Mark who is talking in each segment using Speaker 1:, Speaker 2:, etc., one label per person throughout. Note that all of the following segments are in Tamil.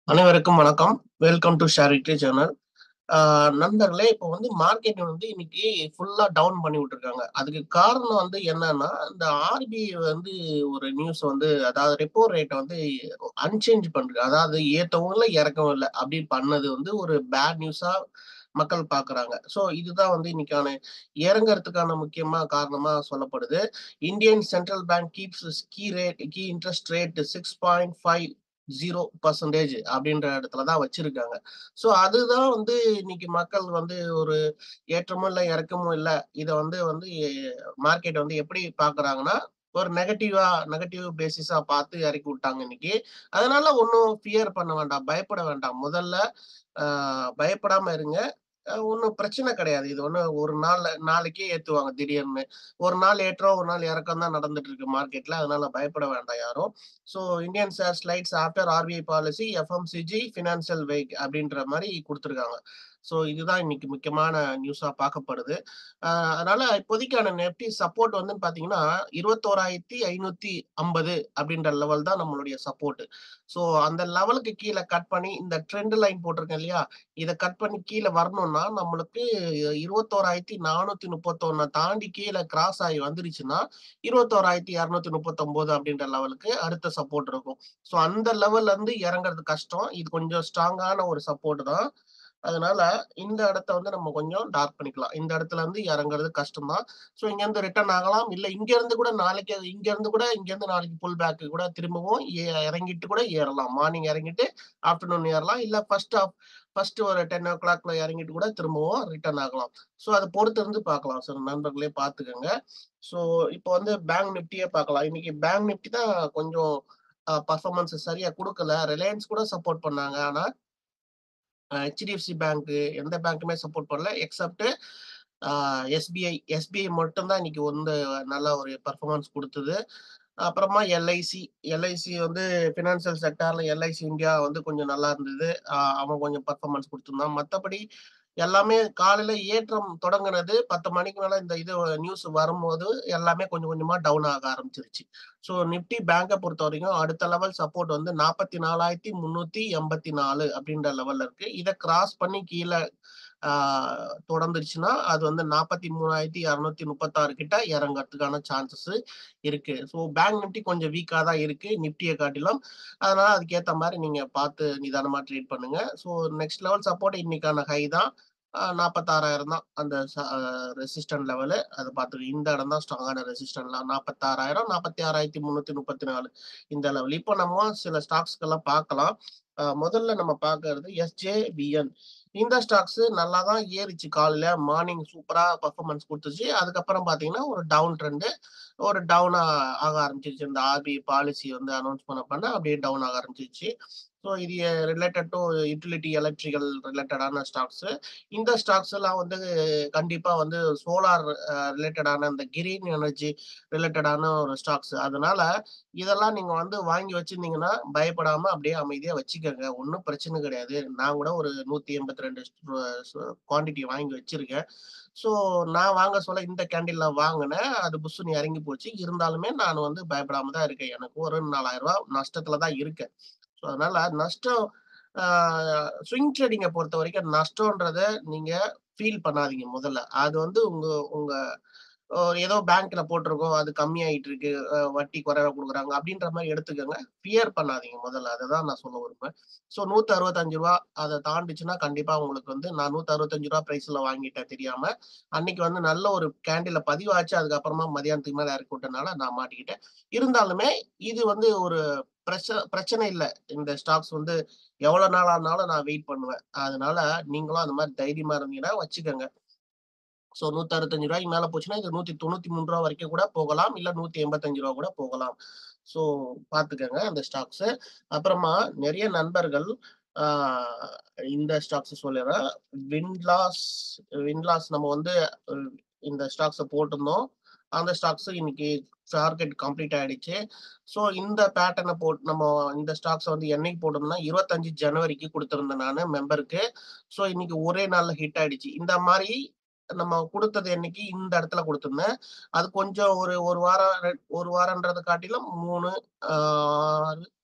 Speaker 1: அனைவருக்கும் வணக்கம் வெல்கம் டு ஷேரிட்டி சேனல் நண்பர்களே இப்போ வந்து மார்க்கெட் வந்து இன்னைக்கு ஃபுல்லா டவுன் பண்ணி விட்டுருக்காங்க அதுக்கு காரணம் வந்து என்னன்னா இந்த ஆர்பிஐ வந்து ஒரு நியூஸ் வந்து அதாவது ரெப்போ ரேட்டை வந்து அன்சேஞ்ச் பண்றது அதாவது ஏற்றவும் இல்லை இறக்கவும் இல்லை அப்படி பண்ணது வந்து ஒரு பேட் நியூஸா மக்கள் பாக்குறாங்க ஸோ இதுதான் வந்து இன்னைக்கான இறங்குறதுக்கான முக்கியமா காரணமா சொல்லப்படுது Indian central bank keeps key rate key interest rate six point five zero percentage அப்படின்ற இடத்துல தான் வச்சிருக்காங்க ஸோ அதுதான் வந்து இன்னைக்கு மக்கள் வந்து ஒரு ஏற்றமும் இல்லை இறக்கமும் இல்லை இதை வந்து வந்து மார்க்கெட் வந்து எப்படி பாக்குறாங்கன்னா ஒரு நெகட்டிவா நெகட்டிவ் பேசிஸா பார்த்து இறக்கி விட்டாங்க இன்னைக்கு அதனால ஒன்றும் ஃபியர் பண்ண வேண்டாம் பயப்பட வேண்டாம் முதல்ல பயப்படாம இருங்க ஒன்றும் பிரச்சனை கிடையாது இது ஒன்று ஒரு நாள் நாளைக்கே ஏற்றுவாங்க திடீர்னு ஒரு நாள் ஏற்றம் ஒரு நாள் இறக்கம் தான் நடந்துட்டு இருக்கு மார்க்கெட்ல அதனால பயப்பட வேண்டாம் யாரும் so Indian share slides after RBI policy FMCG financial weight அப்படின்ற மாதிரி கொடுத்துருக்காங்க ஸோ இதுதான் இன்னைக்கு முக்கியமான நியூஸா பார்க்கப்படுது அதனால இப்போதைக்கான நெப்டி சப்போர்ட் வந்து பாத்தீங்கன்னா இருபத்தோராயிரத்தி ஐநூத்தி ஐம்பது அப்படின்ற லெவல் தான் நம்மளுடைய சப்போர்ட் ஸோ அந்த லெவலுக்கு கீழே கட் பண்ணி இந்த ட்ரெண்ட் லைன் போட்டிருக்கேன் இல்லையா இதை கட் பண்ணி கீழே வரணும்னா நம்மளுக்கு இருபத்தோராயிரத்தி நானூத்தி முப்பத்தொன்னு தாண்டி கீழே கிராஸ் ஆகி வந்துருச்சுன்னா இருபத்தோராயிரத்தி இரநூத்தி முப்பத்தொன்பது அப்படின்ற லெவலுக்கு அடுத்த சப்போர்ட் இருக்கும் ஸோ அந்த லெவல்ல இருந்து இறங்குறது கஷ்டம் இது கொஞ்சம் ஸ்ட்ராங்கான ஒரு சப்போர்ட் தான் அதனால இந்த இடத்த வந்து நம்ம கொஞ்சம் டார்க் பண்ணிக்கலாம் இந்த இடத்துல இருந்து இறங்குறது கஷ்டம் தான் ஸோ இங்க இருந்து ரிட்டர்ன் ஆகலாம் இல்ல இங்க இருந்து கூட நாளைக்கு இங்க இருந்து கூட இங்க இருந்து நாளைக்கு புல் பேக் கூட திரும்பவும் இறங்கிட்டு கூட ஏறலாம் மார்னிங் இறங்கிட்டு ஆஃப்டர்நூன் ஏறலாம் இல்ல ஃபர்ஸ்ட் ஆஃப் ஃபர்ஸ்ட் ஒரு டென் ஓ கிளாக்ல இறங்கிட்டு கூட திரும்பவும் ரிட்டர்ன் ஆகலாம் ஸோ அதை பொறுத்து இருந்து பார்க்கலாம் சார் நண்பர்களே பார்த்துக்கோங்க ஸோ இப்போ வந்து பேங்க் நிப்டியே பார்க்கலாம் இன்னைக்கு பேங்க் நிப்டி தான் கொஞ்சம் பர்ஃபார்மன்ஸ் சரியா கொடுக்கல ரிலையன்ஸ் கூட சப்போர்ட் பண்ணாங்க ஆனா ஹெச்டிஎஃப்சி பேங்க் எந்த பேங்க்குமே சப்போர்ட் பண்ணல எக்ஸப்ட் எஸ்பிஐ எஸ்பிஐ மட்டும்தான் இன்னைக்கு வந்து நல்ல ஒரு பர்ஃபார்மன்ஸ் கொடுத்தது அப்புறமா எல்ஐசி எல்ஐசி வந்து ஃபினான்சியல் செக்டார்ல எல்ஐசி இந்தியா வந்து கொஞ்சம் நல்லா இருந்தது அவன் கொஞ்சம் பர்ஃபார்மன்ஸ் கொடுத்துருந்தான் மற்றபடி எல்லாமே காலையில ஏற்றம் தொடங்கினது பத்து மணிக்கு மேல இந்த இது நியூஸ் வரும்போது எல்லாமே கொஞ்சம் கொஞ்சமா டவுன் ஆக ஆரம்பிச்சிருச்சு ஸோ நிப்டி பேங்கை பொறுத்த வரைக்கும் அடுத்த லெவல் சப்போர்ட் வந்து நாற்பத்தி நாலாயிரத்தி முன்னூத்தி எண்பத்தி நாலு அப்படின்ற லெவல்ல இருக்கு இதை கிராஸ் பண்ணி கீழே ஆஹ் தொடர்ந்துருச்சுன்னா அது வந்து நாற்பத்தி மூணாயிரத்தி இரநூத்தி முப்பத்தாறு கிட்ட இறங்கறதுக்கான சான்சஸ் இருக்கு ஸோ பேங்க் நிப்டி கொஞ்சம் வீக்கா தான் இருக்கு நிப்டியை காட்டிலும் அதனால அதுக்கேற்ற மாதிரி நீங்க பார்த்து நிதானமா ட்ரேட் பண்ணுங்க ஸோ நெக்ஸ்ட் லெவல் சப்போர்ட் இன்னைக்கான ஹை தான் நாற்பத்தாறாயிரம் தான் அந்த ரெசிஸ்டன்ட் லெவலு அதை பார்த்துருக்கு இந்த இடம் தான் ஸ்ட்ராங்கான ரெசிஸ்டன்ட்ல நாற்பத்தாறாயிரம் நாற்பத்தி ஆறாயிரத்தி முந்நூற்றி முப்பத்தி நாலு இந்த லெவல் இப்போ நம்ம சில ஸ்டாக்ஸ்க்கெல்லாம் பார்க்கலாம் முதல்ல நம்ம பார்க்கறது எஸ்ஜேபிஎன் இந்த ஸ்டாக்ஸ் நல்லா தான் ஏறிச்சு காலையில மார்னிங் சூப்பரா பர்ஃபார்மன்ஸ் கொடுத்துச்சு அதுக்கப்புறம் பாத்தீங்கன்னா ஒரு டவுன் ட்ரெண்டு ஒரு டவுன் ஆக ஆரம்பிச்சிருச்சு இந்த ஆர்பி பாலிசி வந்து அனௌன்ஸ் பண்ண பண்ண அப்படியே டவுன் ஆக ஆரம்பிச்சிருச்சு ஸோ இது ரிலேட்டட் டு யூட்டிலிட்டி எலக்ட்ரிக்கல் ரிலேட்டடான ஸ்டாக்ஸ் இந்த ஸ்டாக்ஸ் எல்லாம் வந்து கண்டிப்பா வந்து சோலார் ரிலேட்டடான இந்த கிரீன் எனர்ஜி ரிலேட்டடான ஒரு ஸ்டாக்ஸ் அதனால இதெல்லாம் நீங்க வந்து வாங்கி வச்சிருந்தீங்கன்னா பயப்படாம அப்படியே அமைதியா வச்சுக்கோங்க ஒன்றும் பிரச்சனை கிடையாது நான் கூட ஒரு நூத்தி எண்பத்தி ரெண்டு குவான்டிட்டி வாங்கி வச்சிருக்கேன் ஸோ நான் வாங்க சொல்ல இந்த கேண்டில்ல வாங்கினேன் அது புஷ்ஷுன்னு இறங்கி போச்சு இருந்தாலுமே நான் வந்து பயப்படாம தான் இருக்கேன் எனக்கு ஒரு நாலாயிரம் ரூபாய் நஷ்டத்துல தான் இருக்கேன் ஸோ அதனால நஷ்டம் ஸ்விங் ட்ரேடிங்கை பொறுத்த வரைக்கும் நஷ்டன்றத நீங்க ஃபீல் பண்ணாதீங்க முதல்ல அது வந்து உங்க உங்க ஏதோ பேங்க்ல போட்டிருக்கோம் அது கம்மியாயிட்டு இருக்கு வட்டி குறைவா கொடுக்குறாங்க அப்படின்ற மாதிரி எடுத்துக்கோங்க ஃபியர் பண்ணாதீங்க முதல்ல அதை தான் நான் சொல்ல விரும்புவேன் ஸோ நூத்தி அறுபத்தஞ்சு ரூபா அதை தாண்டிச்சுன்னா கண்டிப்பா உங்களுக்கு வந்து நான் நூத்தி அறுபத்தஞ்சு ரூபா பிரைஸ்ல வாங்கிட்டேன் தெரியாம அன்னைக்கு வந்து நல்ல ஒரு கேண்டில பதிவாச்சு அதுக்கப்புறமா மதியானத்துக்கு மேல இறக்கி விட்டனால நான் மாட்டிக்கிட்டேன் இருந்தாலுமே இது வந்து ஒரு பிரச்சனை பிரச்சனை இல்லை இந்த ஸ்டாக்ஸ் வந்து எவ்வளவு நாள் ஆனாலும் நான் வெயிட் பண்ணுவேன் அதனால நீங்களும் அந்த மாதிரி தைரியமா இருந்தீங்கன்னா வச்சுக்கோங்க ஸோ நூத்தி அறுபத்தஞ்சு ரூபாய்க்கு மேல போச்சுன்னா இது நூத்தி தொண்ணூத்தி மூணு ரூபா வரைக்கும் கூட போகலாம் இல்ல நூத்தி எண்பத்தஞ்சு ரூபா கூட போகலாம் ஸோ பாத்துக்கோங்க அந்த ஸ்டாக்ஸ் அப்புறமா நிறைய நண்பர்கள் இந்த ஸ்டாக்ஸ் சொல்லிடுறேன் வின்லாஸ் வின்லாஸ் நம்ம வந்து இந்த ஸ்டாக்ஸை போட்டிருந்தோம் அந்த ஸ்டாக்ஸ் இன்னைக்கு டார்கெட் கம்ப்ளீட் ஆயிடுச்சு ஸோ இந்த பேட்டர்னை போட்டு நம்ம இந்த ஸ்டாக்ஸ் வந்து என்னைக்கு போட்டோம்னா இருபத்தஞ்சு ஜனவரிக்கு கொடுத்துருந்தேன் நான் மெம்பருக்கு ஸோ இன்னைக்கு ஒரே நாள்ல ஹிட் ஆயிடுச்சு இந்த மாதிரி நம்ம கொடுத்தது என்னைக்கு இந்த இடத்துல கொடுத்துருந்தேன் அது கொஞ்சம் ஒரு ஒரு வாரம் ஒரு வாரன்றதை காட்டிலும் மூணு ஆறு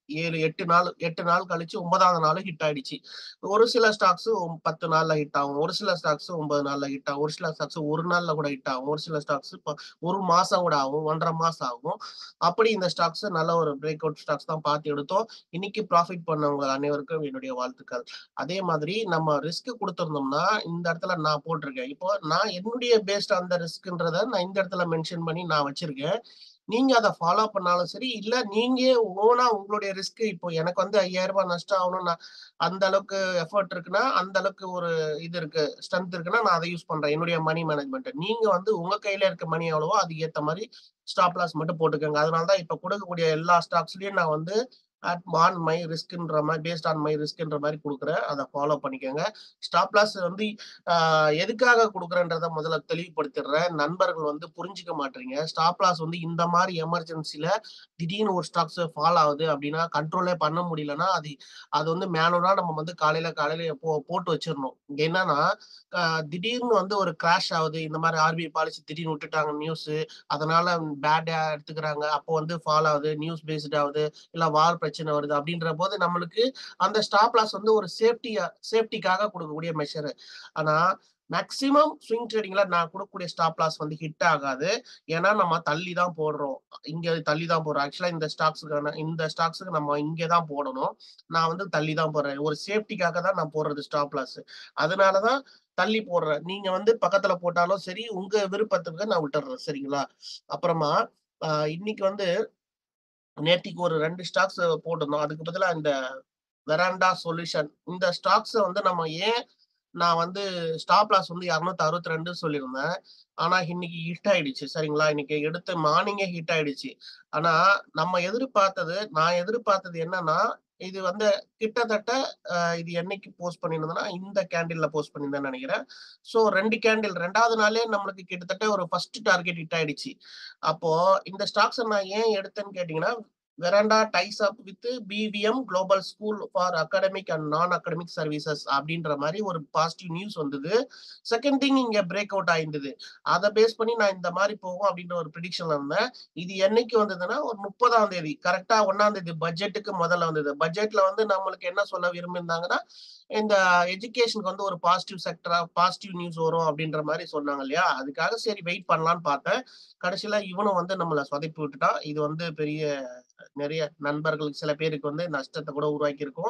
Speaker 1: ஏழு எட்டு நாள் எட்டு நாள் கழிச்சு ஒன்பதாவது நாள் ஹிட் ஆயிடுச்சு ஒரு சில ஸ்டாக்ஸ் பத்து நாள்ல ஹிட் ஆகும் ஒரு சில ஸ்டாக்ஸ் ஒன்பது நாள்ல ஹிட் ஆகும் ஒரு சில ஸ்டாக்ஸ் ஒரு நாள்ல கூட ஹிட் ஆகும் ஒரு சில ஸ்டாக்ஸ் ஒரு மாசம் கூட ஆகும் ஒன்றரை மாசம் ஆகும் அப்படி இந்த ஸ்டாக்ஸ் நல்ல ஒரு பிரேக் அவுட் ஸ்டாக்ஸ் தான் பார்த்து எடுத்தோம் இன்னைக்கு ப்ராஃபிட் பண்ணவங்க அனைவருக்கும் என்னுடைய வாழ்த்துக்கள் அதே மாதிரி நம்ம ரிஸ்க் கொடுத்திருந்தோம்னா இந்த இடத்துல நான் போட்டிருக்கேன் இப்போ நான் என்னுடைய பேஸ்ட் அந்த ரிஸ்க்ன்றத நான் இந்த இடத்துல மென்ஷன் பண்ணி நான் வச்சிருக்கேன் நீங்க அதை ஃபாலோ பண்ணாலும் சரி இல்ல நீங்க ஓனா உங்களுடைய ரிஸ்க் இப்போ எனக்கு வந்து ஐயாயிரம் ரூபாய் நஷ்டம் ஆகணும் நான் அந்த அளவுக்கு எஃபர்ட் இருக்குன்னா அந்த அளவுக்கு ஒரு இது இருக்கு ஸ்ட்ரென்த் இருக்குன்னா நான் அதை யூஸ் பண்றேன் என்னுடைய மணி மேனேஜ்மெண்ட் நீங்க வந்து உங்க கையில இருக்க மணி எவ்வளவோ அதுக்கு ஏத்த மாதிரி ஸ்டாப் லாஸ் மட்டும் போட்டுக்கோங்க அதனாலதான் இப்ப கொடுக்கக்கூடிய எல்லா ஸ்டாக்ஸ்லயும் நான் வந்து அட் ஆன் மை ரிஸ்க்ன்ற மாதிரி பேஸ்ட் ஆன் மை ரிஸ்க்ன்ற மாதிரி கொடுக்குறேன் அதை ஃபாலோ பண்ணிக்கோங்க ஸ்டாப் லாஸ் வந்து ஆஹ் எதுக்காக கொடுக்குறேன்றத முதல்ல தெளிவுபடுத்திடுறேன் நண்பர்கள் வந்து புரிஞ்சுக்க மாட்டீங்க ஸ்டாப் லாஸ் வந்து இந்த மாதிரி எமர்ஜென்சில திடீர்னு ஒரு ஸ்டாக்ஸ் ஃபால் ஆகுது அப்படின்னா கண்ட்ரோலே பண்ண முடியலன்னா அது அது வந்து மேனுவலா நம்ம வந்து காலையில காலையில போ போட்டு வச்சிடணும் என்னன்னா திடீர்னு வந்து ஒரு கிராஷ் ஆகுது இந்த மாதிரி ஆர்பிஐ பாலிசி திடீர்னு விட்டுட்டாங்க நியூஸ் அதனால பேட்டா எடுத்துக்கிறாங்க அப்போ வந்து ஃபால் ஆகுது நியூஸ் பேஸ்ட் ஆகுது இல்ல வார் பிரச்சனை வருது அப்படின்ற போது நம்மளுக்கு அந்த ஸ்டாப் லாஸ் வந்து ஒரு சேஃப்டியா சேஃப்டிக்காக கொடுக்கக்கூடிய மெஷர் ஆனா மேக்சிமம் ஸ்விங் ட்ரேடிங்ல நான் கொடுக்கக்கூடிய ஸ்டாப் லாஸ் வந்து ஹிட் ஆகாது ஏன்னா நம்ம தள்ளி தான் போடுறோம் இங்க தள்ளி தான் போடுறோம் ஆக்சுவலா இந்த ஸ்டாக்ஸுக்கான இந்த ஸ்டாக்ஸுக்கு நம்ம இங்கே தான் போடணும் நான் வந்து தள்ளி தான் போடுறேன் ஒரு சேஃப்டிக்காக தான் நான் போடுறது ஸ்டாப் லாஸ் அதனாலதான் தள்ளி போடுறேன் நீங்க வந்து பக்கத்துல போட்டாலும் சரி உங்க விருப்பத்துக்கு நான் விட்டுறேன் சரிங்களா அப்புறமா இன்னைக்கு வந்து நேத்திக்கு ஒரு ரெண்டு ஸ்டாக்ஸ் போட்டிருந்தோம் அதுக்கு பதிலாக இந்த வெராண்டா சொல்யூஷன் இந்த ஸ்டாக்ஸை வந்து நம்ம ஏன் நான் வந்து ஸ்டாப் லாஸ் வந்து இரநூத்தி அறுபத்தி ரெண்டு சொல்லியிருந்தேன் ஆனா இன்னைக்கு ஹிட் ஆயிடுச்சு சரிங்களா இன்னைக்கு எடுத்து மார்னிங்கே ஹிட் ஆயிடுச்சு ஆனா நம்ம எதிர்பார்த்தது நான் எதிர்பார்த்தது என்னன்னா இது வந்து கிட்டத்தட்ட இது என்னைக்கு போஸ்ட் பண்ணியிருந்தேன்னா இந்த கேண்டில்ல போஸ்ட் பண்ணியிருந்தேன்னு நினைக்கிறேன் ஸோ ரெண்டு கேண்டில் ரெண்டாவது நாளே நம்மளுக்கு கிட்டத்தட்ட ஒரு ஃபர்ஸ்ட் டார்கெட் ஹிட் ஆயிடுச்சு அப்போ இந்த ஸ்டாக்ஸை நான் ஏன் எடுத்தேன்னு கேட்டீங்கன்னா Veranda ties up with PVM global school for academic and non academic services அப்படின்ற மாதிரி ஒரு பாசிட்டிவ் நியூஸ் வந்தது செகண்ட் திங் இங்க பிரேக் அவுட் ஆயிருந்தது அதை பேஸ் பண்ணி நான் இந்த மாதிரி போகும் அப்படின்ற ஒரு ப்ரிடிக்ஷன்ல இருந்தேன் இது என்னைக்கு வந்ததுன்னா ஒரு முப்பதாம் தேதி கரெக்டா ஒன்னாம் தேதி பட்ஜெட்டுக்கு முதல்ல வந்தது பட்ஜெட்ல வந்து நம்மளுக்கு என்ன சொல்ல விரும்பியிருந்தாங்கன்னா இந்த எஜுகேஷனுக்கு வந்து ஒரு பாசிட்டிவ் செக்டரா பாசிட்டிவ் நியூஸ் வரும் அப்படின்ற மாதிரி சொன்னாங்க இல்லையா அதுக்காக சரி வெயிட் பண்ணலான்னு பார்த்தேன் கடைசியில இவனும் வந்து நம்மளை சொதப்பி விட்டுட்டான் இது வந்து பெரிய நிறைய நண்பர்களுக்கு சில பேருக்கு வந்து நஷ்டத்தை கூட உருவாக்கி இருக்கும்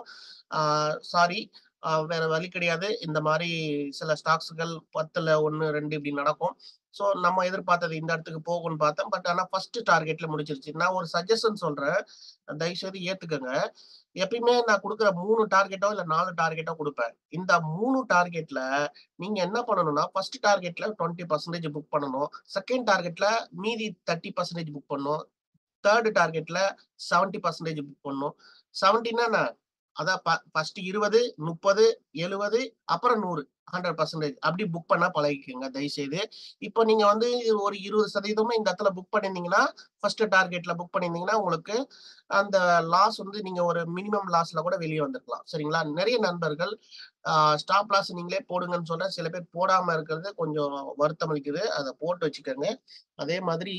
Speaker 1: சாரி வேற வழி கிடையாது இந்த மாதிரி சில ஸ்டாக்ஸ்கள் பத்துல ஒன்னு ரெண்டு இப்படி நடக்கும் ஸோ நம்ம எதிர்பார்த்தது இந்த இடத்துக்கு போகும்னு பார்த்தேன் பட் ஆனால் ஃபர்ஸ்ட் டார்கெட்ல முடிச்சிருச்சு நான் ஒரு சஜஷன் சொல்றேன் தயவுசெய்து ஏத்துக்கோங்க எப்பயுமே நான் கொடுக்குற மூணு டார்கெட்டோ இல்ல நாலு டார்கெட்டோ கொடுப்பேன் இந்த மூணு டார்கெட்ல நீங்க என்ன பண்ணணும்னா ஃபர்ஸ்ட் டார்கெட்ல டுவெண்ட்டி பர்சன்டேஜ் புக் பண்ணணும் செகண்ட் டார்கெட்ல மீதி தேர்ட்டி பர்சன்டேஜ் புக் பண்ணணும் தேர்டு டார்கெட்ல செவன்டி பர்சன்டேஜ் புக் பண்ணணும் செவன்டின்னா அதான் ஃபர்ஸ்ட் இருபது முப்பது எழுபது அப்புறம் நூறு ஹண்ட்ரட் பர்சன்டேஜ் அப்படி புக் பண்ணா பழகிக்கோங்க தயவுசெய்து இப்போ நீங்க வந்து ஒரு இருபது சதவீதமும் இந்த இடத்துல புக் பண்ணியிருந்தீங்கன்னா ஃபர்ஸ்ட் டார்கெட்ல புக் பண்ணியிருந்தீங்கன்னா உங்களுக்கு அந்த லாஸ் வந்து நீங்க ஒரு மினிமம் லாஸ்ல கூட வெளியே வந்துருக்கலாம் சரிங்களா நிறைய நண்பர்கள் ஸ்டாப் லாஸ் நீங்களே போடுங்கன்னு சொல்ற சில பேர் போடாம இருக்கிறது கொஞ்சம் வருத்தம் அளிக்குது அதை போட்டு வச்சுக்கோங்க அதே மாதிரி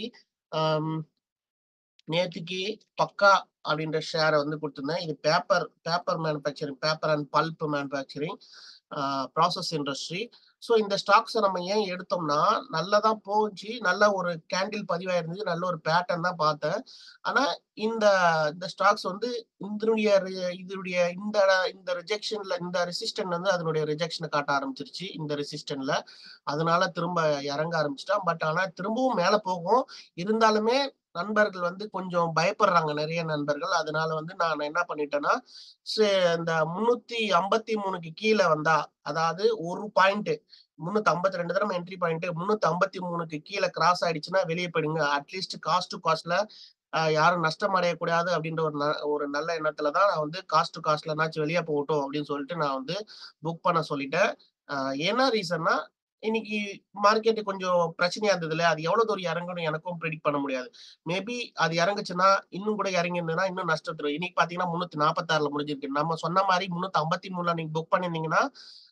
Speaker 1: நேற்றுக்கு பக்கா அப்படின்ற ஷேரை வந்து கொடுத்துருந்தேன் இது paper paper manufacturing paper and pulp manufacturing process industry so இந்த ஸ்டாக்ஸை நம்ம ஏன் எடுத்தோம்னா நல்லதான் போச்சு நல்ல ஒரு கேண்டில் பதிவாயிருந்துச்சு நல்ல ஒரு பேட்டர்ன் தான் பார்த்தேன் ஆனா இந்த இந்த ஸ்டாக்ஸ் வந்து இதனுடைய இதனுடைய இந்த இந்த ரிஜெக்ஷன்ல இந்த ரெசிஸ்டன் வந்து அதனுடைய ரிஜெக்ஷனை காட்ட ஆரம்பிச்சிருச்சு இந்த ரெசிஸ்டன்ல அதனால திரும்ப இறங்க ஆரம்பிச்சிட்டான் பட் ஆனா திரும்பவும் மேல போகும் இருந்தாலுமே நண்பர்கள் வந்து கொஞ்சம் பயப்படுறாங்க நிறைய நண்பர்கள் அதனால வந்து நான் என்ன பண்ணிட்டேன்னா இந்த முன்னூத்தி ஐம்பத்தி மூணுக்கு கீழே வந்தா அதாவது ஒரு பாயிண்ட் முன்னூத்தி ஐம்பத்தி ரெண்டு தடவை என்ட்ரி பாயிண்ட் முன்னூத்தி ஐம்பத்தி மூணுக்கு கீழே கிராஸ் ஆயிடுச்சுன்னா வெளியே போயிடுங்க அட்லீஸ்ட் காஸ்ட் டு காஸ்ட்ல யாரும் நஷ்டம் அடையக்கூடாது அப்படின்ற ஒரு ஒரு நல்ல எண்ணத்துல தான் நான் வந்து காஸ்ட் டு காஸ்ட்லனாச்சும் வெளியே போகட்டும் அப்படின்னு சொல்லிட்டு நான் வந்து புக் பண்ண சொல்லிட்டேன் என்ன ரீசன்னா இன்னைக்கு மார்க்கெட் கொஞ்சம் பிரச்சனையா இருந்ததுல அது எவ்வளவு தூரம் இறங்கணும் எனக்கும் ப்ரெடிக்ட் பண்ண முடியாது மேபி அது இறங்குச்சுன்னா இன்னும் கூட இறங்கி இருந்ததுன்னா இன்னும் நஷ்டத்துரும் இன்னைக்கு பாத்தீங்கன்னா முன்னூத்தி நாற்பத்தாறுல முடிஞ்சிருக்கு நம்ம சொன்ன மாதிரி முன்னூத்தி ஐம்பத்தி மூணுல நீங்க புக் பண்ணிருந்தீங்கன்னா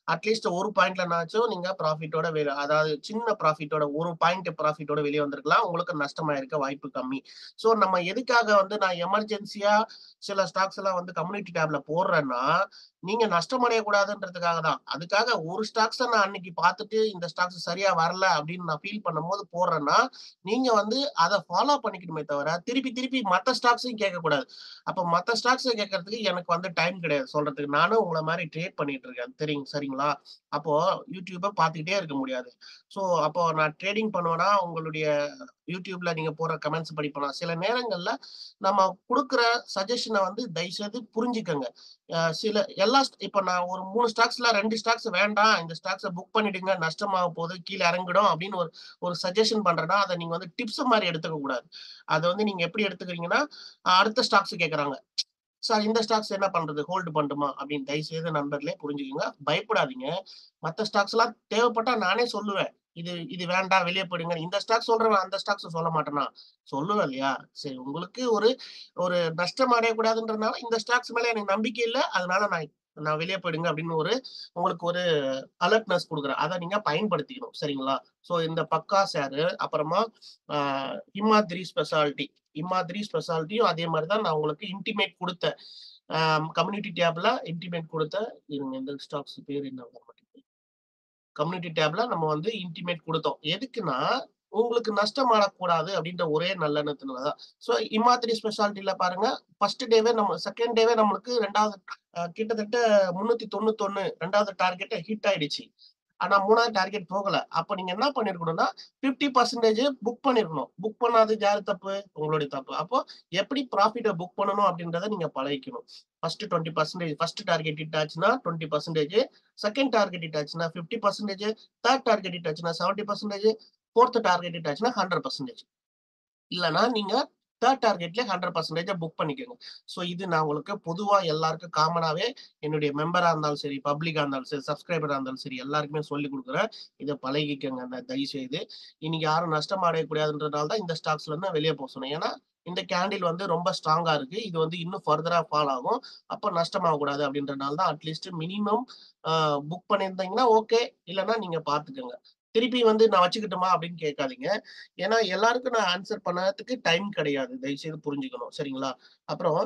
Speaker 1: அட்லீஸ்ட் ஒரு பாயிண்ட்லனாச்சும் நீங்க ப்ராஃபிட்டோட வெளி அதாவது சின்ன ப்ராஃபிட்டோட ஒரு பாயிண்ட் ப்ராஃபிட்டோட வெளியே வந்திருக்கலாம் உங்களுக்கு நஷ்டமாயிருக்க வாய்ப்பு கம்மி ஸோ நம்ம எதுக்காக வந்து நான் எமர்ஜென்சியா சில ஸ்டாக்ஸ் எல்லாம் வந்து கம்யூனிட்டி டேப்ல போடுறேன்னா நீங்க நஷ்டம் அடையக்கூடாதுன்றதுக்காக தான் அதுக்காக ஒரு ஸ்டாக்ஸை நான் அன்னைக்கு பார்த்துட்டு இந்த ஸ்டாக்ஸ் சரியா வரல அப்படின்னு நான் ஃபீல் பண்ணும்போது போடுறேன்னா நீங்க வந்து அதை ஃபாலோ பண்ணிக்கணுமே தவிர திருப்பி திருப்பி மற்ற ஸ்டாக்ஸையும் கேட்கக்கூடாது அப்போ மற்ற ஸ்டாக்ஸை கேட்கறதுக்கு எனக்கு வந்து டைம் கிடையாது சொல்றதுக்கு நானும் உங்களை மாதிரி ட்ரேட் பண்ணிட்டு இருக்கேன் தெரியுங்க சரிங்களா அப்போ யூடியூப்பை பார்த்துக்கிட்டே இருக்க முடியாது ஸோ அப்போ நான் ட்ரேடிங் பண்ணுவேன்னா உங்களுடைய யூடியூப்ல நீங்க போற கமெண்ட்ஸ் படிப்பேனா சில நேரங்கள்ல நம்ம கொடுக்குற சஜஷனை வந்து தயவுசெய்து புரிஞ்சுக்கங்க அஹ் சில எல்லா st- இப்ப நான் ஒரு மூணு ஸ்டாக்ஸ்ல ரெண்டு ஸ்டாக்ஸ் வேண்டாம் இந்த ஸ்டாக்ஸை புக் பண்ணிடுங்க நஷ்டமாக போகுது கீழே இறங்கிடும் அப்படின்னு ஒரு ஒரு சஜஷன் பண்றேன்னா அதை நீங்க வந்து டிப்ஸ் மாதிரி எடுத்துக்க கூடாது அதை வந்து நீங்க எப்படி எடுத்துக்கிறீங்கன்னா அஹ் அடுத்த ஸ்டாக்ஸ் கேட்கறாங்க சார் இந்த ஸ்டாக்ஸ் என்ன பண்றது ஹோல்டு பண்ணுமா அப்படின்னு தயவுசெய்து நண்பர்களே புரிஞ்சுக்கோங்க பயப்படாதீங்க மற்ற ஸ்டாக்ஸ் எல்லாம் தேவைப்பட்டா நானே சொல்லுவேன் இது இது வேண்டாம் வெளியே போயிடுங்க இந்த ஸ்டாக் சொல்றேன் அந்த ஸ்டாக்ஸ் சொல்ல மாட்டேனா சொல்லுவேன் இல்லையா சரி உங்களுக்கு ஒரு ஒரு நஷ்டம் அடையக்கூடாதுன்றதுனால இந்த ஸ்டாக்ஸ் மேல எனக்கு நம்பிக்கை இல்லை அதனால நான் நான் வெளியே போயிடுங்க அப்படின்னு ஒரு உங்களுக்கு ஒரு அலர்ட்னஸ் கொடுக்குறேன் அதை நீங்க பயன்படுத்திக்கணும் சரிங்களா ஸோ இந்த பக்கா ஷேரு அப்புறமா ஆஹ் இம்மாதிரி ஸ்பெஷாலிட்டி இம்மாதிரி ஸ்பெஷாலிட்டியும் அதே மாதிரி தான் நான் உங்களுக்கு இன்டிமேட் கொடுத்தேன் கம்யூனிட்டி டேப்ல இன்டிமேட் கொடுத்தேன் இருங்க இந்த ஸ்டாக்ஸ் பேர் என்ன வர மாட்டேங்குது கம்யூனிட்டி டேப்ல நம்ம வந்து இன்டிமேட் கொடுத்தோம் எதுக்குன்னா உங்களுக்கு நஷ்டம் ஆடக்கூடாது அப்படின்ற ஒரே நல்லெண்ணத்தினாலதான் ஸோ இமாத்திரி ஸ்பெஷாலிட்டியில பாருங்க ஃபர்ஸ்ட் டேவே நம்ம செகண்ட் டேவே நம்மளுக்கு ரெண்டாவது அஹ், கிட்டத்தட்ட முன்னூத்தி தொண்ணூத்தொன்னு ரெண்டாவது டார்கெட் ஹிட் ஆயிடுச்சு ஆனா மூணாவது டார்கெட் போகல அப்ப நீங்க என்ன பண்ணிருக்கணும்னா பிப்டி பர்சன்டேஜ் புக் பண்ணிருக்கணும் புக் பண்ணாதது யாரு தப்பு உங்களுடைய தப்பு அப்போ எப்படி ப்ராஃபிட்டை புக் பண்ணணும் அப்படின்றத நீங்க பழகிக்கணும் first twenty percentage first target hit ஆச்சுன்னா twenty percentage second target hit ஆச்சுன்னா fifty percentage third target hit ஆச்சுன்னா seventy percentage fourth target hit ஆச்சுன்னா ஹண்ட்ரட் பர்சன்டேஜ் இல்லைன்னா நீங்க தேர்ட் டார்கெட்ல ஹண்ட்ரட் பர்சன்டேஜ் புக் பண்ணிக்கோங்க ஸோ இது நான் உங்களுக்கு பொதுவா எல்லாருக்கும் காமனாவே என்னுடைய மெம்பரா இருந்தாலும் சரி பப்ளிக்கா இருந்தாலும் சரி சப்ஸ்கிரைபரா இருந்தாலும் சரி எல்லாருக்குமே சொல்லி கொடுக்குறேன் இதை பழகிக்கங்க அந்த தயவு செய்து இன்னைக்கு யாரும் நஷ்டம் அடையக்கூடாதுன்றதுனால தான் இந்த ஸ்டாக்ஸ்ல இருந்து நான் வெளியே போக சொன்னேன் ஏன்னா இந்த கேண்டில் வந்து ரொம்ப ஸ்ட்ராங்கா இருக்கு இது வந்து இன்னும் ஃபர்தரா ஃபால் ஆகும் அப்போ நஷ்டமாகக்கூடாது அப்படின்றதுனால தான் அட்லீஸ்ட் மினிமம் புக் பண்ணியிருந்தீங்கன்னா ஓகே இல்லைன்னா நீங்க பாத்துக்கோங்க திருப்பி வந்து நான் வச்சுக்கிட்டுமா அப்படின்னு கேட்காதீங்க ஏன்னா எல்லாருக்கும் நான் ஆன்சர் பண்ணதுக்கு டைம் கிடையாது தயவுசெய்து புரிஞ்சுக்கணும் சரிங்களா அப்புறம்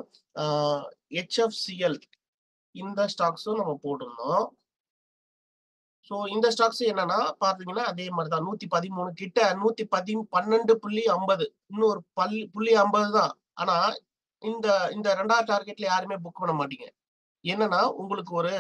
Speaker 1: ஹெச்எஃப்சிஎல் இந்த ஸ்டாக்ஸும் நம்ம போட்டிருந்தோம் ஸோ இந்த ஸ்டாக்ஸ் என்னன்னா பாத்தீங்கன்னா அதே மாதிரி தான் நூத்தி பதிமூணு கிட்ட நூத்தி பதி பன்னெண்டு புள்ளி ஐம்பது இன்னும் ஒரு பள்ளி புள்ளி ஐம்பது தான் ஆனா இந்த இந்த ரெண்டாவது டார்கெட்ல யாருமே புக் பண்ண மாட்டீங்க என்னன்னா உங்களுக்கு ஒரு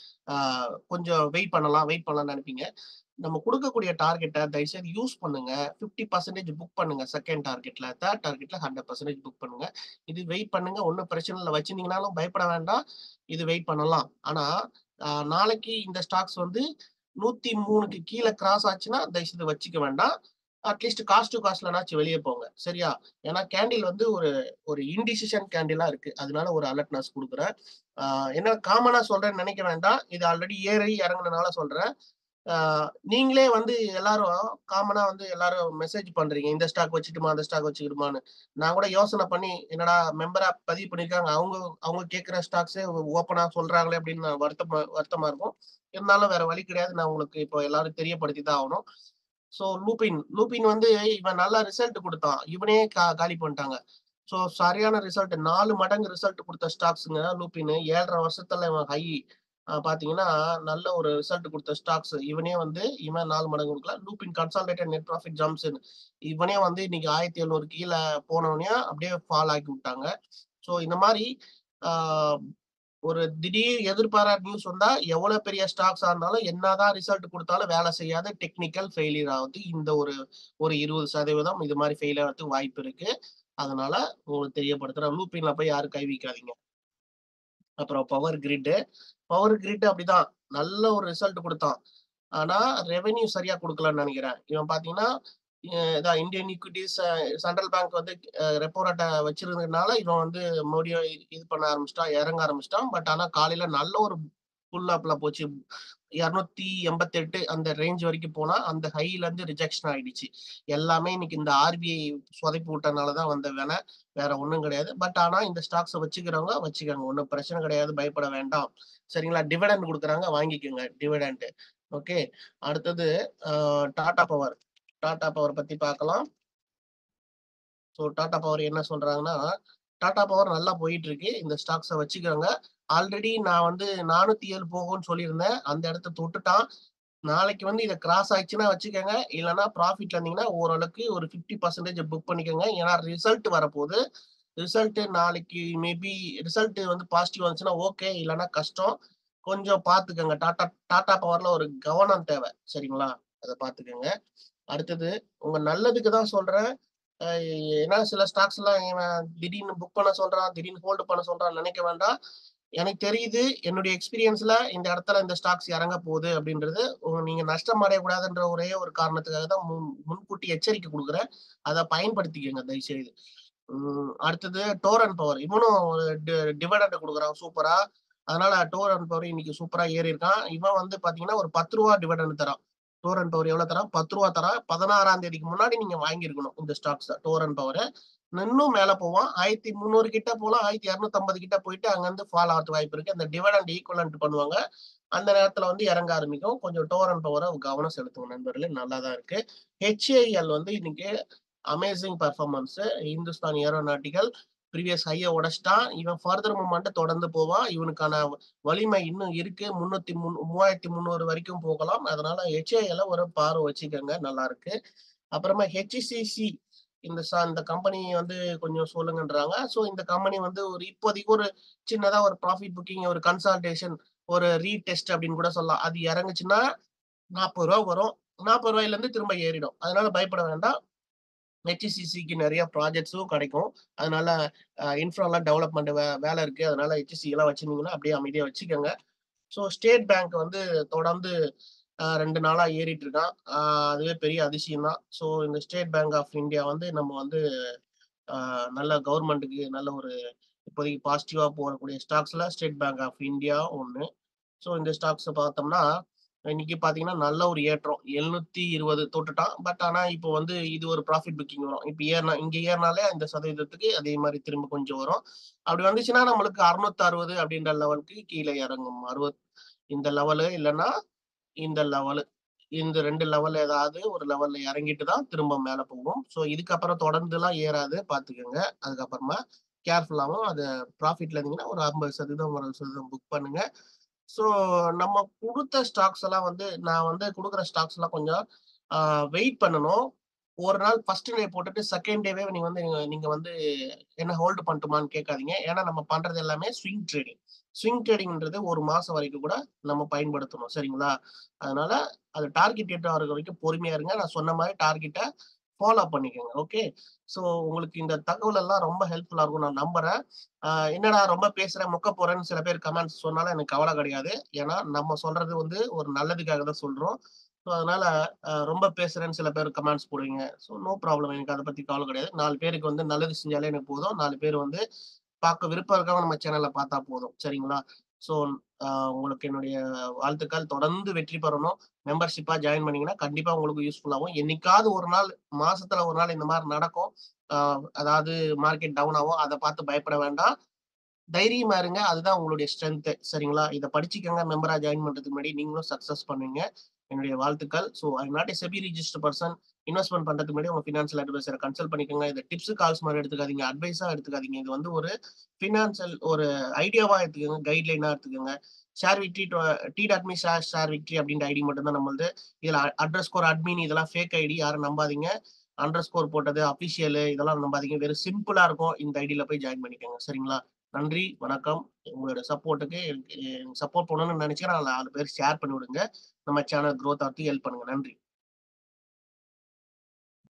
Speaker 1: ஆஹ், கொஞ்சம் வெயிட் பண்ணலாம் வெயிட் பண்ணலாம்னு நினைப்பீங்க நம்ம கொடுக்கக்கூடிய டார்கெட்டை தயவுசெய்து யூஸ் பண்ணுங்க ஃபிஃப்டி பர்சன்டேஜ் புக் பண்ணுங்க செகண்ட் டார்கெட்ல தேர்ட் டார்கெட்ல ஹண்ட்ரட் பர்சன்டேஜ் புக் பண்ணுங்க இது வெயிட் பண்ணுங்க ஒன்றும் பிரச்சனை இல்லை வச்சிருந்தீங்கனாலும் பயப்பட வேண்டாம் இது வெயிட் பண்ணலாம் ஆனா ஆஹ், நாளைக்கு இந்த ஸ்டாக்ஸ் வந்து நூத்தி மூணுக்கு கீழே கிராஸ் ஆச்சுன்னா தயவுசெய்து வச்சுக்க வேண்டாம் அட்லீஸ்ட் காஸ்ட் டு காஸ்ட்லனாச்சும் வெளியே போங்க சரியா ஏன்னா கேண்டில் வந்து ஒரு ஒரு இன்டிசிஷன் கேண்டிலா இருக்கு அதனால ஒரு அலர்ட்னஸ் கொடுக்குறேன் ஆஹ் என்ன காமனா சொல்றேன்னு நினைக்க வேண்டாம் இது ஆல்ரெடி ஏறி இறங்குனனால சொல்றேன் ஆஹ் நீங்களே வந்து எல்லாரும் காமனா வந்து எல்லாரும் மெசேஜ் பண்றீங்க இந்த ஸ்டாக் வச்சுட்டுமா அந்த ஸ்டாக் வச்சுக்கிட்டுமான்னு நான் கூட யோசனை பண்ணி என்னடா மெம்பரா பதிவு பண்ணிருக்காங்க அவங்க அவங்க கேட்குற ஸ்டாக்ஸே ஓப்பனா சொல்றாங்களே அப்படின்னு நான் வருத்தமா வருத்தமா இருக்கும் இருந்தாலும் வேற வழி கிடையாது நான் உங்களுக்கு இப்போ எல்லாரும் தெரியப்படுத்தி தான் ஆகணும் ஸோ லூபின் லூபின் வந்து இவன் நல்ல ரிசல்ட் கொடுத்தான் இவனே கா காலி பண்ணிட்டாங்க ஸோ சரியான ரிசல்ட் நாலு மடங்கு ரிசல்ட் கொடுத்த ஸ்டாக்ஸுங்க லூபின் ஏழரை வருஷத்துல இவன் ஹை பாத்தீங்கன்னா நல்ல ஒரு ரிசல்ட் கொடுத்த ஸ்டாக்ஸ் இவனே வந்து இவன் நாலு மடங்கு கொடுக்கல Lupin consolidated net profit jumps இவனே வந்து இன்னைக்கு ஆயிரத்தி எழுநூறு கீழே போனவனே அப்படியே ஃபால் ஆக்கி விட்டாங்க ஸோ இந்த மாதிரி ஆஹ், ஒரு திடீர் எதிர்பாராத நியூஸ் வந்தா எவ்வளவு பெரிய ஸ்டாக்ஸா இருந்தாலும் என்னதான் ரிசல்ட் கொடுத்தாலும் வேலை செய்யாத டெக்னிக்கல் ஃபெயிலியர் ஆகுது இந்த ஒரு ஒரு இருபது சதவீதம் இது மாதிரி ஃபெயில் ஆகிறதுக்கு வாய்ப்பு இருக்கு அதனால உங்களுக்கு தெரியப்படுத்துறேன் லூப்பின்ல போய் யாரும் கை வைக்காதீங்க அப்புறம் பவர் கிரிட் பவர் கிரிட் அப்படிதான் நல்ல ஒரு ரிசல்ட் கொடுத்தான் ஆனா ரெவென்யூ சரியா கொடுக்கலன்னு நினைக்கிறேன் இவன் பாத்தீங்கன்னா அஹ் இதான் இந்தியன் ஈக்விட்டிஸ் சென்ட்ரல் பேங்க் வந்து ரெப்போ ரேட்டை வச்சிருந்ததுனால இவன் வந்து மறுபடியும் இது பண்ண ஆரம்பிச்சிட்டான் இறங்க ஆரம்பிச்சிட்டான் பட் ஆனா காலையில நல்ல ஒரு புல் அப்ல போச்சு இருநூத்தி எண்பத்தி எட்டு அந்த ரேஞ்ச் வரைக்கும் போனா அந்த ஹைல இருந்து ரிஜெக்ஷன் ஆயிடுச்சு எல்லாமே இன்னைக்கு இந்த ஆர்பிஐ சொதைப்பு விட்டனாலதான் வந்த வேணா வேற ஒண்ணும் கிடையாது பட் ஆனா இந்த ஸ்டாக்ஸை வச்சுக்கிறவங்க வச்சுக்கோங்க ஒன்றும் பிரச்சனை கிடையாது பயப்பட வேண்டாம் சரிங்களா டிவிடெண்ட் கொடுக்குறாங்க வாங்கிக்கோங்க டிவிடெண்ட் ஓகே அடுத்தது டாடா பவர் டாடா பவர் பத்தி பார்க்கலாம் ஸோ டாடா பவர் என்ன சொல்றாங்கன்னா டாடா பவர் நல்லா போயிட்டு இருக்கு இந்த ஸ்டாக்ஸை வச்சுக்கோங்க ஆல்ரெடி நான் வந்து நானூத்தி ஏழு போகும்னு சொல்லியிருந்தேன் அந்த இடத்த தொட்டுட்டான் நாளைக்கு வந்து இதை கிராஸ் ஆயிடுச்சுன்னா வச்சுக்கோங்க இல்லைன்னா ப்ராஃபிட்ல இருந்தீங்கன்னா ஓரளவுக்கு ஒரு ஃபிஃப்டி பர்சன்டேஜ் புக் பண்ணிக்கோங்க ஏன்னா ரிசல்ட் வரப்போகுது ரிசல்ட் நாளைக்கு மேபி ரிசல்ட் வந்து பாசிட்டிவ் வந்துச்சுன்னா ஓகே இல்லைன்னா கஷ்டம் கொஞ்சம் பார்த்துக்கோங்க டாடா டாடா பவர்ல ஒரு கவனம் தேவை சரிங்களா அதை பார்த்துக்கோங்க அடுத்தது உங்க நல்லதுக்கு தான் சொல்றேன் அஹ் ஏன்னா சில ஸ்டாக்ஸ் எல்லாம் இவன் திடீர்னு புக் பண்ண சொல்றான் திடீர்னு ஹோல்டு பண்ண சொல்றான் நினைக்க வேண்டாம் எனக்கு தெரியுது என்னுடைய எக்ஸ்பீரியன்ஸ்ல இந்த இடத்துல இந்த ஸ்டாக்ஸ் இறங்க போகுது அப்படின்றது உங்க- நீங்க நஷ்டம் அடையக்கூடாதுன்ற ஒரே ஒரு காரணத்துக்காக தான் முன் முன்கூட்டி எச்சரிக்கை கொடுக்குறேன் அதை பயன்படுத்திக்கோங்க தயவு செய்து உம் அடுத்தது டோரன் பவர் இவனும் டிவிடெண்ட் கொடுக்குறான் சூப்பரா அதனால டோரன் பவர் இன்னைக்கு சூப்பரா ஏறி இருக்கான் இவன் வந்து பாத்தீங்கன்னா ஒரு பத்து ரூபா டிவிடெண்ட் தரான் டோரன் பவர் எவ்வளவு தரான் பத்து ரூபா தரான் பதினாறாம் தேதிக்கு முன்னாடி நீங்க வாங்கியிருக்கணும் இந்த ஸ்டாக்ஸ் டோரன் பவர் இன்னும் மேல போவான் ஆயிரத்தி முந்நூறு கிட்ட போலாம் ஆயிரத்தி இரநூத்தி ஐம்பது கிட்ட போயிட்டு அங்க இருந்து ஃபால் ஆகிறது வாய்ப்பு இருக்கு அந்த டிவிடெண்ட் ஈக்குவலன்ட் பண்ணுவாங்க அந்த நேரத்துல வந்து இறங்க ஆரம்பிக்கும் கொஞ்சம் டோரன் பவரை கவனம் செலுத்துங்க நண்பர்களே நல்லா தான் இருக்கு ஹெச்ஏஎல் வந்து இன்னைக்கு amazing performance Hindustan aeronautical previous ஹையை உடைச்சிட்டான் இவன் ஃபர்தர் மூமெண்ட் தொடர்ந்து போவான் இவனுக்கான வலிமை இன்னும் இருக்கு முன்னூத்தி முன் மூவாயிரத்தி முந்நூறு வரைக்கும் போகலாம் அதனால ஹெச்ஏஎல் ஒரு பார்வை வச்சுக்கோங்க நல்லா இருக்கு அப்புறமா ஹெச்சிசிசி இந்த ச- இந்த கம்பெனி வந்து கொஞ்சம் சொல்லுங்கன்றாங்க ஸோ இந்த கம்பெனி வந்து ஒரு இப்போதைக்கு ஒரு சின்னதா ஒரு ப்ராஃபிட் புக்கிங் ஒரு கன்சல்டேஷன் ஒரு ரீடெஸ்ட் அப்படின்னு கூட சொல்லலாம் அது இறங்குச்சுன்னா நாற்பது ரூபா வரும் நாற்பது ரூபாயில இருந்து திரும்ப ஏறிடும் அதனால பயப்பட வேண்டாம் ஹெச்சிசிசிக்கு நிறைய ப்ராஜெக்ட்ஸும் கிடைக்கும் அதனால இன்ஃப்ராலாம் டெவலப்மெண்ட் வே வேலை இருக்கு அதனால ஹெச்சிசி எல்லாம் வச்சிருந்தீங்கன்னா அப்படியே அமைதியா வச்சுக்கோங்க ஸோ ஸ்டேட் பேங்க் வந்து தொடர்ந்து அஹ், ரெண்டு நாளா ஏறிட்டு இருக்கான் அஹ், அதுவே பெரிய அதிசயம் தான் ஸோ இந்த ஸ்டேட் பேங்க் ஆஃப் இந்தியா வந்து நம்ம வந்து அஹ், நல்ல கவர்மெண்ட்டுக்கு நல்ல ஒரு இப்போதைக்கு பாசிட்டிவா போகக்கூடிய ஸ்டாக்ஸ்ல ஸ்டேட் பேங்க் ஆஃப் இந்தியா ஒன்று ஸோ இந்த ஸ்டாக்ஸ் பார்த்தோம்னா இன்னைக்கு பாத்தீங்கன்னா நல்ல ஒரு ஏற்றம் எழுநூத்தி இருபது தொட்டுட்டான் பட் ஆனா இப்போ வந்து இது ஒரு ப்ராஃபிட் புக்கிங் வரும் இப்போ ஏறினா இங்க ஏறினாலே அந்த சதவீதத்துக்கு அதே மாதிரி திரும்ப கொஞ்சம் வரும் அப்படி வந்துச்சுன்னா நம்மளுக்கு அறுநூத்தி அறுபது அப்படின்ற லெவலுக்கு கீழே இறங்கும் அறுபத் இந்த லெவலு இல்லைன்னா இந்த லெவலு இந்த ரெண்டு லெவல் ஏதாவது ஒரு லெவல்ல இறங்கிட்டு தான் திரும்ப மேல போகும் ஸோ இதுக்கப்புறம் தொடர்ந்து எல்லாம் ஏறாது பாத்துக்கோங்க அதுக்கப்புறமா கேர்ஃபுல்லாகவும் அது ப்ராஃபிட்ல இருந்தீங்கன்னா ஒரு ஐம்பது சதவீதம் ஒரு சதவீதம் புக் பண்ணுங்க ஸோ நம்ம கொடுத்த ஸ்டாக்ஸ் எல்லாம் வந்து நான் வந்து கொடுக்குற ஸ்டாக்ஸ் எல்லாம் கொஞ்சம் வெயிட் பண்ணணும் ஒரு நாள் ஃபர்ஸ்ட் டே போட்டுட்டு செகண்ட் டேவே நீங்க வந்து நீங்க- நீங்க வந்து என்ன ஹோல்டு பண்ணட்டுமான்னு கேட்காதீங்க ஏன்னா நம்ம பண்றது எல்லாமே ஸ்விங் ட்ரேடிங் ஸ்விங் ட்ரேடிங்ன்றது ஒரு மாசம் வரைக்கும் கூட நம்ம பயன்படுத்தணும் சரிங்களா அதனால அது டார்கெட் எட்டு ஆகிற வரைக்கும் பொறுமையா இருங்க நான் சொன்ன மாதிரி டார்கெட்டை ஃபாலோ பண்ணிக்கோங்க ஓகே ஸோ உங்களுக்கு இந்த தகவல் எல்லாம் ரொம்ப ஹெல்ப்ஃபுல்லா இருக்கும் நான் நம்புறேன் ஆஹ் என்னடா ரொம்ப பேசுறேன் முக்க போறேன்னு சில பேர் கமெண்ட்ஸ் சொன்னாலும் எனக்கு கவலை கிடையாது ஏன்னா நம்ம சொல்றது வந்து ஒரு நல்லதுக்காக தான் சொல்றோம் ஸோ அதனால ஆஹ் ரொம்ப பேசுறேன்னு சில பேர் கமெண்ட்ஸ் போடுவீங்க ஸோ நோ ப்ராப்ளம் எனக்கு அதை பத்தி கவலை கிடையாது நாலு பேருக்கு வந்து நல்லது செஞ்சாலே எனக்கு போதும் நாலு பேர் வந்து பார்க்க விருப்பம் இருக்கவங்க நம்ம சேனல்ல பார்த்தா போதும் சரிங்களா ஸோ உங்களுக்கு என்னுடைய வாழ்த்துக்கள் தொடர்ந்து வெற்றி பெறணும் மெம்பர்ஷிப்பா ஜாயின் பண்ணீங்கன்னா கண்டிப்பா உங்களுக்கு யூஸ்ஃபுல்லாகும் என்னைக்காவது ஒரு நாள் மாசத்துல ஒரு நாள் இந்த மாதிரி நடக்கும் ஆஹ் அதாவது மார்க்கெட் டவுன் ஆகும் அதை பார்த்து பயப்பட வேண்டாம் தைரியமா இருங்க அதுதான் உங்களுடைய ஸ்ட்ரென்த் சரிங்களா இதை படிச்சுக்கோங்க மெம்பரா ஜாயின் பண்றதுக்கு முன்னாடி நீங்களும் சக்சஸ் பண்ணுவீங்க என்னுடைய வாழ்த்துக்கள் so I not a SEBI register person investment பண்றதுக்கு முன்னாடி உங்க ஃபினான்ஷியல் அட்வைசரை கன்சல்ட் பண்ணிக்கோங்க இந்த டிப்ஸ் கால்ஸ் மாதிரி எடுத்துக்காதீங்க அட்வைஸா எடுத்துக்காதீங்க இது வந்து ஒரு ஃபினான்ஷியல் ஒரு ஐடியாவா எடுத்துக்கோங்க கைட்லைனா எடுத்துக்கோங்க share victory T dot me share share victory அப்படின்ற ஐடி மட்டும் தான் நம்மளது இதுல அட்ரஸ் ஸ்கோர் அட்மின் இதெல்லாம் ஃபேக் ஐடி யாரும் நம்பாதீங்க அண்டர் ஸ்கோர் போட்டது அபிஷியல் இதெல்லாம் நம்பாதீங்க வெறும் சிம்பிளா இருக்கும் இந்த ஐடியில போய் ஜாயின் பண்ணிக்கோங்க சரிங்களா நன்றி வணக்கம் உங்களோட சப்போர்ட்டுக்கு சப்போர்ட் பண்ணணும்னு நினைச்சா நாலு பேர் ஷேர் பண்ணி விடுங்க நம்ம சேனல் க்ரோத் ஆகிறதுக்கு ஹெல்ப் பண்ணுங்க நன்றி